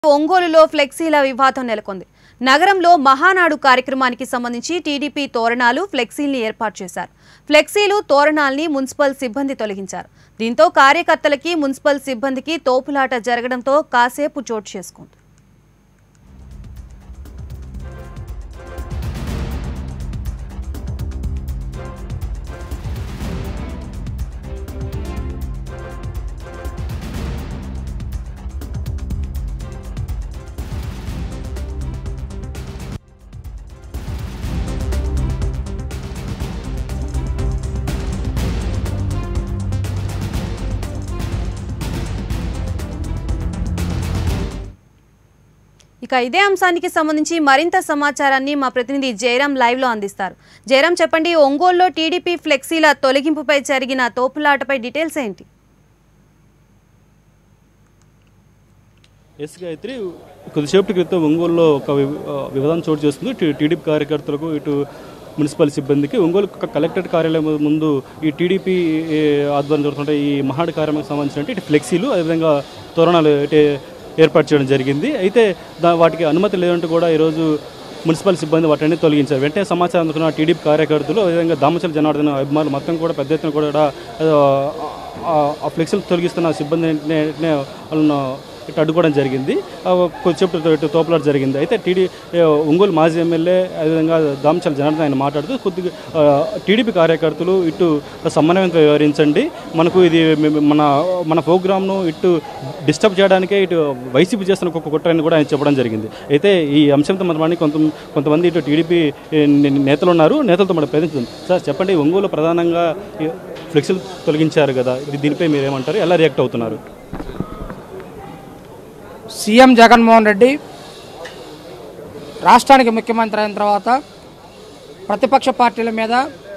ఒంగోలులో ఫ్లెక్సీల వివాదం నెలకొంది నగరంలో మహానాడు కార్యక్రమానికి సంబంధించి టీడీపీ తోరణాలు ఫ్లెక్సీల్ని ఏర్పాటు చేశారు ఫ్లెక్సీలు తోరణాల్ని మున్సిపల్ సిబ్బంది తొలగించారు దీంతో కార్యకర్తలకి మున్సిపల్ సిబ్బందికి తోపులాట జరగడంతో కాసేపు చోటు చేసుకుంది ఇక ఇదే అంశానికి సంబంధించి మరింత సమాచారాన్ని మా ప్రతినిధి జయరాం లైవ్ లో అందిస్తారు జయరాం చెప్పండి ఒంగోలులో టీడీపీ ఫ్లెక్సీల తొలగింపుపై జరిగిన తోపులాటపై డీటెయిల్స్ ఏంటి ఎస్ గాయత్రి కొద్దిసేపటి క్రితం ఒంగోలులో ఒక వి- ఆ, వివాదం చోటు చేస్తుంది టీ- టీడీపీ కార్యకర్తలకు ఇటు మున్సిపల్ సిబ్బందికి ఒంగోలు క- కలెక్టరేట్ కార్యాలయం ముందు ఈ టీడీపీ ఏ, ఆధ్వర్యం జరుగుతుంటే ఈ మహాడ్ కార్యక్రమానికి సంబంధించిన ఇటు ఫ్లెక్సీలు అదేవిధంగా తోరణాలు ఇటు ఏర్పాటు చేయడం జరిగింది అయితే దా వాటికి అనుమతి లేదంటూ కూడా ఈరోజు మున్సిపల్ సిబ్బంది వాటిని తొలగించారు వెంటనే సమాచారం అందుకున్న టీడీపీ కార్యకర్తలు అదేవిధంగా దామచల జనార్దన అభిమానులు మొత్తం కూడా పెద్ద ఎత్తున కూడా ఆ, ఆ- ఆ ఫ్లెక్సీలు తొలగిస్తున్న సిబ్బంది వెంటనే వెంటనే వాళ్ళను ఇటు అడ్డుకోవడం జరిగింది ఆ, కొద్దిసేపు ఇటు- ఇటు తోపులాట జరిగింది అయితే టీడీ ఏ, ఒంగోలు మాజీ ఎమ్మెల్యే అదేవిధంగా దామచల జనార్దన్ ఆయన మాట్లాడుతూ కొద్దిగా ఆ, టీడీపీ కార్యకర్తలు ఇటు సమన్వయంతో వ్యవహరించండి మనకు ఇది మే- మన మన ప్రోగ్రామ్ను ఇటు డిస్టర్బ్ చేయడానికే ఇటు వైసీపీ చేస్తున్న ఒక కుట్రని కూడా ఆయన చెప్పడం జరిగింది అయితే ఈ అంశంతో మన కొంత కొంతమంది ఇటు టీడీపీ నేతలు ఉన్నారు నేతలతో మనం ప్రయత్నించాం సార్ చెప్పండి ఒంగోలు ప్రధానంగా ఈ ఫ్లెక్సీలు తొలగించారు కదా ఇది దీనిపై మీరు ఏమంటారు ఎలా రియాక్ట్ అవుతున్నారు సీఎం జగన్మోహన్ రెడ్డి రాష్ట్రానికి ముఖ్యమంత్రి అయిన తర్వాత ప్రతిపక్ష పార్టీల మీద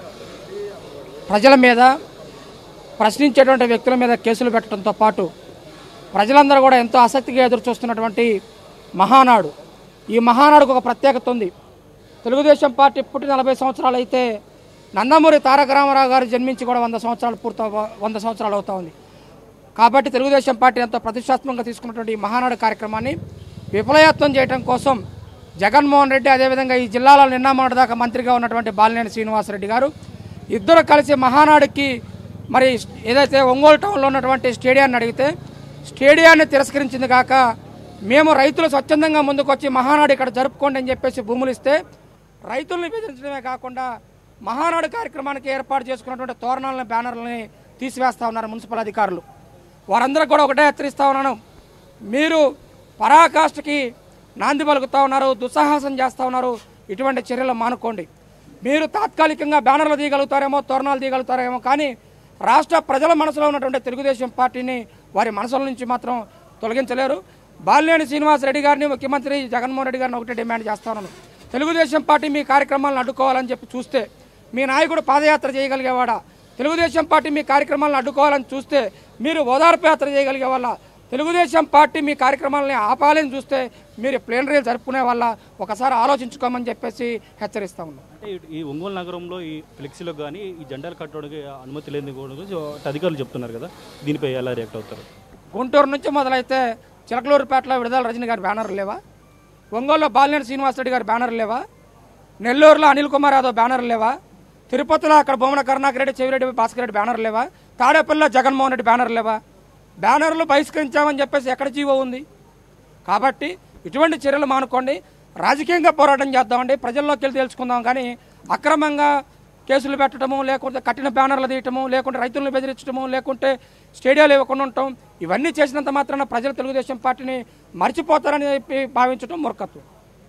ప్రజల మీద ప్రశ్నించేటువంటి వ్యక్తుల మీద కేసులు పెట్టడంతో పాటు ప్రజలందరూ కూడా ఎంతో ఆసక్తిగా ఎదురు చూస్తున్నటువంటి మహానాడు ఈ మహానాడుకు ఒక ప్రత్యేకత ఉంది తెలుగుదేశం పార్టీ పుట్టి నలభై సంవత్సరాలు అయితే నందమూరి తారక రామారావు గారు జన్మించి కూడా వంద సంవత్సరాలు పూర్తి వంద సంవత్సరాలు అవుతా ఉంది కాబట్టి తెలుగుదేశం పార్టీ ఎంతో ప్రతిష్టాత్మకంగా తీసుకున్నటువంటి ఈ మహానాడు కార్యక్రమాన్ని విఫలయత్నం చేయడం కోసం జగన్మోహన్ రెడ్డి అదేవిధంగా ఈ జిల్లాలో నిన్న మొన్నటి దాకా మంత్రిగా ఉన్నటువంటి బాలినేని శ్రీనివాసరెడ్డి గారు ఇద్దరు కలిసి మహానాడుకి మరి ఏదైతే ఒంగోలు టౌన్లో ఉన్నటువంటి స్టేడియాన్ని అడిగితే స్టేడియాన్ని తిరస్కరించింది కాక మేము రైతులు స్వచ్ఛందంగా ముందుకొచ్చి మహానాడు ఇక్కడ జరుపుకోండి అని చెప్పేసి భూములు ఇస్తే రైతుల్ని బెదిరించడమే కాకుండా మహానాడు కార్యక్రమానికి ఏర్పాటు చేసుకున్నటువంటి తోరణాలని బ్యానర్లని తీసివేస్తా ఉన్నారు మున్సిపల్ అధికారులు వారందరూ కూడా ఒకటే హెచ్చరిస్తా ఉన్నాను మీరు పరాకాష్ఠకి నాంది పలుకుతా ఉన్నారు దుస్సాహసం చేస్తూ ఉన్నారు ఇటువంటి చర్యలు మానుకోండి మీరు తాత్కాలికంగా బ్యానర్లు తీయగలుగుతారేమో తోరణాలు తీయగలుగుతారేమో కానీ రాష్ట్ర ప్రజల మనసులో ఉన్నటువంటి తెలుగుదేశం పార్టీని వారి మనసుల నుంచి మాత్రం తొలగించలేరు బాలినేని శ్రీనివాసరెడ్డి గారిని ముఖ్యమంత్రి జగన్మోహన్ రెడ్డి గారిని ఒకటే డిమాండ్ చేస్తా ఉన్నాను తెలుగుదేశం పార్టీ మీ కార్యక్రమాలను అడ్డుకోవాలని చెప్పి చూస్తే మీ నాయకుడు పాదయాత్ర చేయగలిగేవాడా తెలుగుదేశం పార్టీ మీ కార్యక్రమాలను అడ్డుకోవాలని చూస్తే మీరు ఓదార్పు యాత్ర చేయగలిగే వాళ్ళ తెలుగుదేశం పార్టీ మీ కార్యక్రమాలని ఆపాలని చూస్తే మీరు ప్లేనరీలు జరుపుకునే వల్ల ఒకసారి ఆలోచించుకోమని చెప్పేసి హెచ్చరిస్తా ఉన్నాం అంటే ఇటు- ఈ ఒంగోలు నగరంలో ఈ ఫ్లెక్సీలో కానీ ఈ జెండాలు కట్టడానికి అనుమతి లేని కూడా గురించి అధికారులు చెప్తున్నారు కదా దీనిపై ఎలా రియాక్ట్ అవుతారు గుంటూరు నుంచి మొదలైతే చిలకలూరుపేటలో విడుదల రజని గారి బ్యానర్లు లేవా ఒంగోలులో బాలినేని శ్రీనివాసరెడ్డి గారి బ్యానర్లు లేవా నెల్లూరులో అనిల్ కుమార్ యాదవ్ బ్యానర్లు లేవా తిరుపతిలో అక్కడ బొమ్మన కరుణాకర్ రెడ్డి చెవిరెడ్డి భాస్కర్ రెడ్డి బ్యానర్ లేవా తాడేపల్లిలో జగన్మోహన్ రెడ్డి బ్యానర్ లేవా బ్యానర్లు బహిష్కరించామని చెప్పేసి ఎక్కడ జీవో ఉంది కాబట్టి ఇటువంటి చర్యలు మానుకోండి రాజకీయంగా పోరాటం చేద్దామండి ప్రజల్లోకి వెళ్ళి తెలుసుకుందాం కానీ అక్రమంగా కేసులు పెట్టడము లేకుంటే కట్టిన బ్యానర్లు తీయటము లేకుంటే రైతులను బెదిరించడము లేకుంటే స్టేడియాలు ఇవ్వకుండా ఉండటం ఇవన్నీ చేసినంత మాత్రాన ప్రజలు తెలుగుదేశం పార్టీని మర్చిపోతారని చెప్పి భావించడం మూర్ఖత్వం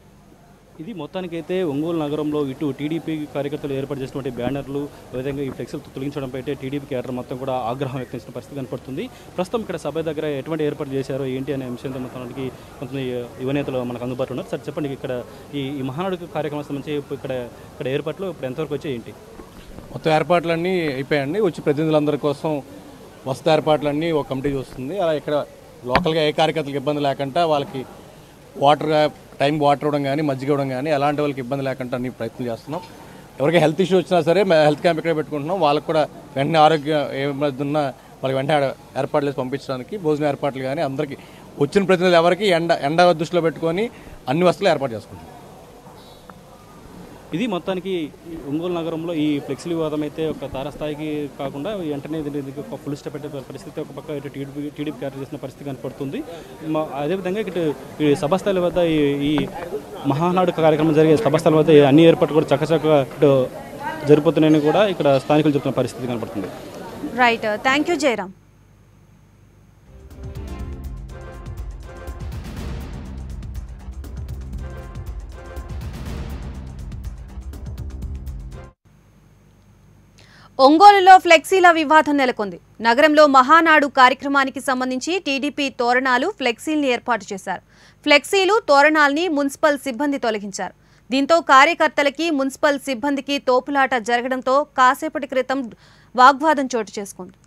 ఇది మొత్తానికైతే ఒంగోలు నగరంలో ఇటు టీడీపీ కార్యకర్తలు ఏర్పాటు చేసినటువంటి బ్యానర్లు విధంగా ఈ ఫ్లెక్సీలు తొలగించడంపై అయితే టీడీపీ క్యాడర్ మొత్తం కూడా ఆగ్రహం వ్యక్తం చేసిన పరిస్థితి కనపడుతుంది ప్రస్తుతం ఇక్కడ సభ దగ్గర ఎటువంటి ఏర్పాటు చేశారో ఏంటి అనే అంశంతో మొత్తానికి కొంతమంది యువనేతలు మనకు అందుబాటులో ఉన్నారు సార్ చెప్పండి ఇక్కడ ఈ ఈ మహానాడు కార్యక్రమం సంబంధించి ఇప్పుడు ఇక్కడ ఇక్కడ ఏర్పాట్లు ఇప్పుడు ఎంతవరకు వచ్చాయి ఏంటి మొత్తం ఏర్పాట్లన్నీ అయిపోయాయండి వచ్చి ప్రతినిధులందరి కోసం వసతి ఏర్పాట్లన్నీ ఒక కమిటీ చూస్తుంది అలా ఇక్కడ లోకల్గా ఏ కార్యకర్తలకు ఇబ్బంది లేకుండా వాళ్ళకి వాటర్ టైం వాటర్ ఇవ్వడం కానీ మజ్జిగ ఇవ్వడం కానీ ఎలాంటి వాళ్ళకి ఇబ్బంది లేకుండా అన్ని ప్రయత్నం చేస్తున్నాం ఎవరికి హెల్త్ ఇష్యూ వచ్చినా సరే మేము హెల్త్ క్యాంప్ ఇక్కడే పెట్టుకుంటున్నాం వాళ్ళకి కూడా వెంటనే ఆరోగ్యం ఏ ఇబ్బంది ఉన్నా వాళ్ళకి వెంటనే ఆడ ఏర్పాట్లు చేసి పంపించడానికి భోజన ఏర్పాట్లు కానీ అందరికీ వచ్చిన ప్రతినిధులు ఎవరికి ఎండ ఎండ దృష్టిలో పెట్టుకొని అన్ని వస్తువులు ఏర్పాటు చేసుకుంటాం ఇది మొత్తానికి ఈ ఒంగోలు నగరంలో ఈ ఫ్లెక్సీ వివాదం అయితే ఒక తారస్థాయికి కాకుండా వెంటనే దీనికి ఒక ఫుల్ స్టెప్ పెట్టే పరిస్థితి ఒక పక్క ఇటు టీడీపీ టీడీపీ క్యారీ చేసిన పరిస్థితి కనపడుతుంది మా- అదేవిధంగా ఇటు ఈ సభాస్థల వద్ద ఈ ఈ మహానాడు కార్యక్రమం జరిగే సభాస్థల వద్ద అన్ని ఏర్పాట్లు కూడా చక్కచక్క ఇటు జరిపోతున్నాయని కూడా ఇక్కడ స్థానికులు చెప్తున్న పరిస్థితి కనపడుతుంది రైట్ థ్యాంక్ యూ జయరామ్ ఒంగోలులో ఫ్లెక్సీల వివాదం నెలకొంది నగరంలో మహానాడు కార్యక్రమానికి సంబంధించి టీడీపీ తోరణాలు ఫ్లెక్సీల్ని ఏర్పాటు చేశారు ఫ్లెక్సీలు తోరణాల్ని మున్సిపల్ సిబ్బంది తొలగించారు దీంతో కార్యకర్తలకి మున్సిపల్ సిబ్బందికి తోపులాట జరగడంతో కాసేపటి క్రితం వాగ్వాదం చోటు చేసుకుంది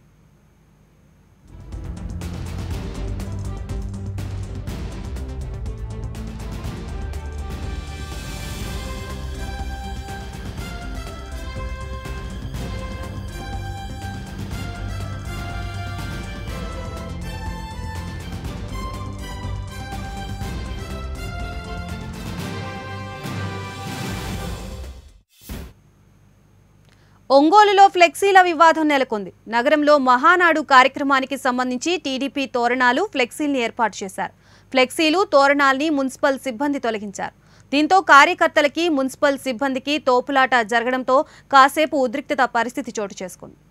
ఒంగోలులో ఫ్లెక్సీల వివాదం నెలకొంది నగరంలో మహానాడు కార్యక్రమానికి సంబంధించి టీడీపీ తోరణాలు ఫ్లెక్సీల్ని ఏర్పాటు చేశారు ఫ్లెక్సీలు తోరణాల్ని మున్సిపల్ సిబ్బంది తొలగించారు దీంతో కార్యకర్తలకి మున్సిపల్ సిబ్బందికి తోపులాట జరగడంతో కాసేపు ఉద్రిక్తత పరిస్థితి చోటు చేసుకుంది